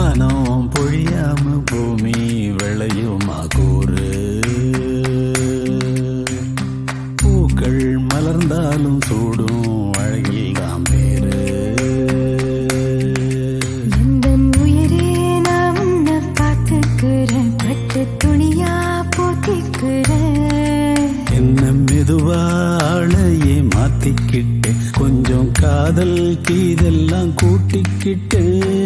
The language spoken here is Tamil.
வானம் பொழியாம பூமி விளையுமா கூறு பூக்கள் மலர்ந்தாலும் சூடும் அழகில் தான் பேரு எந்தன் உயிரே நான் உன்னை பார்த்துக்கிறேன் பட்டு துணியா போத்திக்கிறேன் என்ன மெதுவாழையே மாத்திக்கிட்டு கொஞ்சம் காதல் கீதெல்லாம் கூட்டிக்கிட்டு